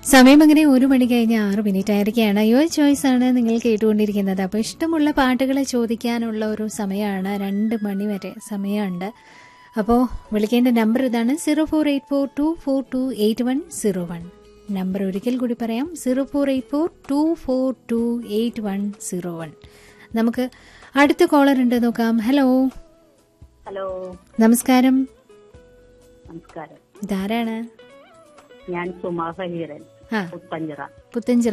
സമയം അങ്ങനെ ഒരു മണി കഴിഞ്ഞ് ആറ് മിനിറ്റ് ആയിരിക്കുകയാണ് യുവർ ചോയ്സ് ആണ് നിങ്ങൾ കേട്ടുകൊണ്ടിരിക്കുന്നത് അപ്പോൾ ഇഷ്ടമുള്ള പാട്ടുകൾ ചോദിക്കാനുള്ള ഒരു സമയമാണ് രണ്ട് മണി വരെ സമയമുണ്ട് അപ്പോൾ വിളിക്കേണ്ട നമ്പർ ഇതാണ് zero four eight four two four two eight one zero one number ഒരിക്കൽ കൂടി പറയാം zero four eight four two four two eight one zero one നമുക്ക് അടുത്ത കോളർ ഉണ്ട് നോക്കാം ഹലോ ഹലോ നമസ്കാരം നമസ്കാരം ഇതാരാണ് ഞാൻ സുമാ ഹരീരൻ ആ പുത്തഞ്ചിറ പുത്തഞ്ചിറ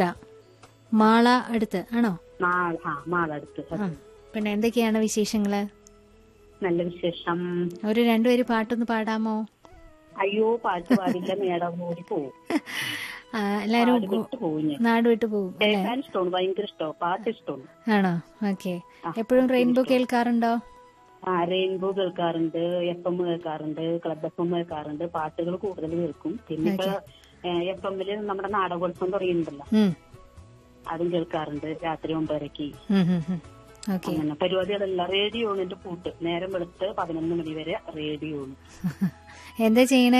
മാള അടുത്ത് ആണോ മാൾ ആ മാളടുത്ത് ആ പിന്നെ എന്തൊക്കെയാണ് വിശേഷങ്ങള് നല്ല വിശേഷം ഒരു രണ്ടുപേര് പാട്ടൊന്ന് പാടാമോ അയ്യോ പാട്ട് പാടില്ല മേടം ഓടി പോവും ആ, എല്ലാരും പാട് വിട്ട് പോവും ഞാൻ നാട് വിട്ടു പോകും അല്ലേ കേൾക്കാൻ ഇഷ്ടമാണ് ഭയങ്കര ഇഷ്ടമാണ് പാട്ട് ഇഷ്ടമാണ് ആണോ ഓക്കെ എപ്പോഴും റെയിൻബോ കേൾക്കാറുണ്ടോ ആ റെയിൻബോ കേൾക്കാറുണ്ട് എഫ് എം കേൾക്കാറുണ്ട് ക്ലബ് എഫ് എം കേൾക്കാറുണ്ട് പാട്ടുകൾ കൂടുതൽ കേൾക്കും പിന്നെ ഇപ്പൊ എഫ് എമ്മില് നമ്മുടെ നാടകോത്സവം തുടങ്ങിയിട്ടുണ്ടല്ലോ ഉം. അതും കേൾക്കാറുണ്ട് രാത്രി ഒമ്പതരക്ക് ഉം, ഉം, ഉം. ഓക്കെ അങ്ങനെ പരിപാടികളെല്ലാം റേഡിയോ ആണ് എന്റെ കൂട്ട് നേരം വെളുത്ത് പതിനൊന്ന് മണി വരെ റേഡിയോ ആണ് എന്താ ചെയ്യണേ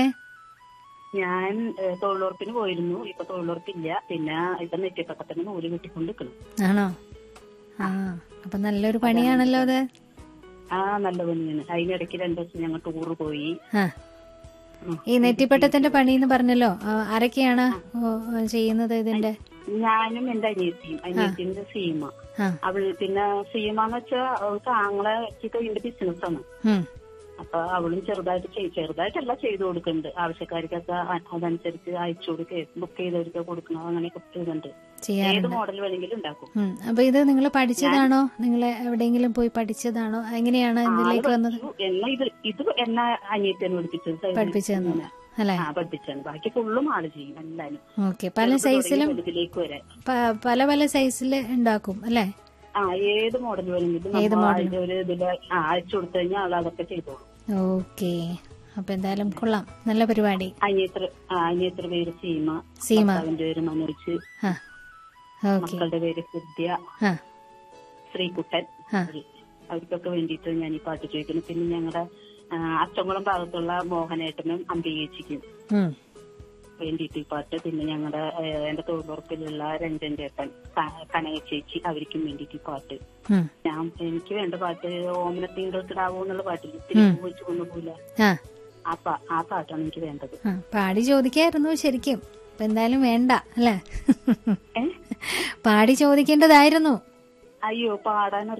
ഞാൻ ഏഹ്, തൊഴിലുറപ്പിന് പോയിരുന്നു ഇപ്പൊ തൊഴിലുറപ്പില്ല പിന്നെ ഇപ്പൊ നെറ്റിപ്പക്കത്തിന് നൂല് കിട്ടിക്കൊണ്ട് നിൽക്കണം ആണോ ആ അപ്പൊ നല്ലൊരു പണിയാണല്ലോ അത് ആ നല്ല പണിയാണ് അതിനിടയ്ക്ക് രണ്ടു ദിവസം ഞങ്ങൾ ടൂറ് പോയി ആ ഉം. ഈ നെറ്റിപ്പട്ടത്തിന്റെ പണി എന്ന് പറഞ്ഞല്ലോ ആ, ആരൊക്കെയാണ് ഓ, ഓ, ചെയ്യുന്നത് ഇതിന്റെ ഞാനും എന്റെ അനിയത്തിയും അനിയത്തിന്റെ സീമ ആ അവൾ പിന്നെ സീമ എന്ന് വെച്ചാൽ അവൾക്ക് ആങ്ങളെ വെച്ചിട്ട് ഇതിന്റെ ബിസിനസ് ആണ് ഉം. അപ്പൊ അവളും ചെറുതായിട്ട് ചെയ്- ചെറുതായിട്ടല്ല ചെയ്തു കൊടുക്കുന്നുണ്ട് ആവശ്യക്കാർക്കൊക്കെ അ- അതനുസരിച്ച് അയച്ചു കൊടുക്കുക ബുക്ക് ചെയ്തവർക്ക് കൊടുക്കണം അങ്ങനെയൊക്കെ ചെയ്യുന്നുണ്ട് ചെയ്യാറുണ്ട് ഏത് മോഡൽ വേണമെങ്കിലും ഉണ്ടാക്കും ഉം. അപ്പൊ ഇത് നിങ്ങൾ പഠിച്ചതാണോ നിങ്ങൾ എവിടെയെങ്കിലും പോയി പഠിച്ചതാണോ എങ്ങനെയാണ് ഇതിലേക്ക് വന്നത് എന്നെ ഇത് ഇത് എന്നെ അനിയത്തിനെ പഠിപ്പിച്ചത് പഠിപ്പിച്ചു തന്നത് അല്ലേ ആ പഠിപ്പിച്ചാണ് ബാക്കി ഫുള്ളും ആള് ചെയ്യും എല്ലാരും ഓക്കെ പല സൈസിലും ഇതിലേക്ക് വരെ പ- പല പല സൈസിൽ ഉണ്ടാക്കും അല്ലേ ആ ഏത് മോഡൽ വേണമെങ്കിലും ഏത് നമ്മൾ model? അതിന്റെ ഒരു ഇതില് ആ, അയച്ചു കൊടുത്തു കഴിഞ്ഞാൽ ആൾ അതൊക്കെ ചെയ്തോളും ഓക്കെ അപ്പൊ എന്തായാലും കൊള്ളാം നല്ല പരിപാടി അനിയത്ര ആ അനിയത്ര പേര് സീമ സീമ ഭർത്താവിന്റെ പേര് മനോജ് ആ ഓക്കെ മക്കളുടെ പേര് ഹൃദ്യ ആ ശ്രീകുട്ടൻ ആ. അവർക്കൊക്കെ വേണ്ടിയിട്ട് ഞാൻ ഈ പാട്ട് ചോദിക്കുന്നു പിന്നെ ഞങ്ങളുടെ അച്ചംകുളം ഭാഗത്തുള്ള മോഹനേട്ടനും അംബികേച്ചിക്കും ഉം. വേണ്ടിയിട്ട് ഈ പാട്ട് പിന്നെ ഞങ്ങളുടെ എന്റെ തൊഴിലുറപ്പിലുള്ള രഞ്ജൻ ചേട്ടൻ ക- കനക ചേച്ചി അവർക്കും വേണ്ടിയിട്ട് ഈ പാട്ട് ഉം. ഞാൻ എനിക്ക് വേണ്ട പാട്ട് ഓമന തിങ്കൾക്കിടാവോ എന്നുള്ള പാട്ടിൽ ഇത്തിരി പോയിച്ചു കൊണ്ടുപോകില്ല ആ ആ പാ- ആ പാട്ടാണ് എനിക്ക് വേണ്ടത് ആ, പാടി ചോദിക്കായിരുന്നു ശരിക്കും അപ്പൊ എന്തായാലും വേണ്ട അല്ലേ ഏ? പാടി ചോദിക്കേണ്ടതായിരുന്നു അയ്യോ പാടാൻ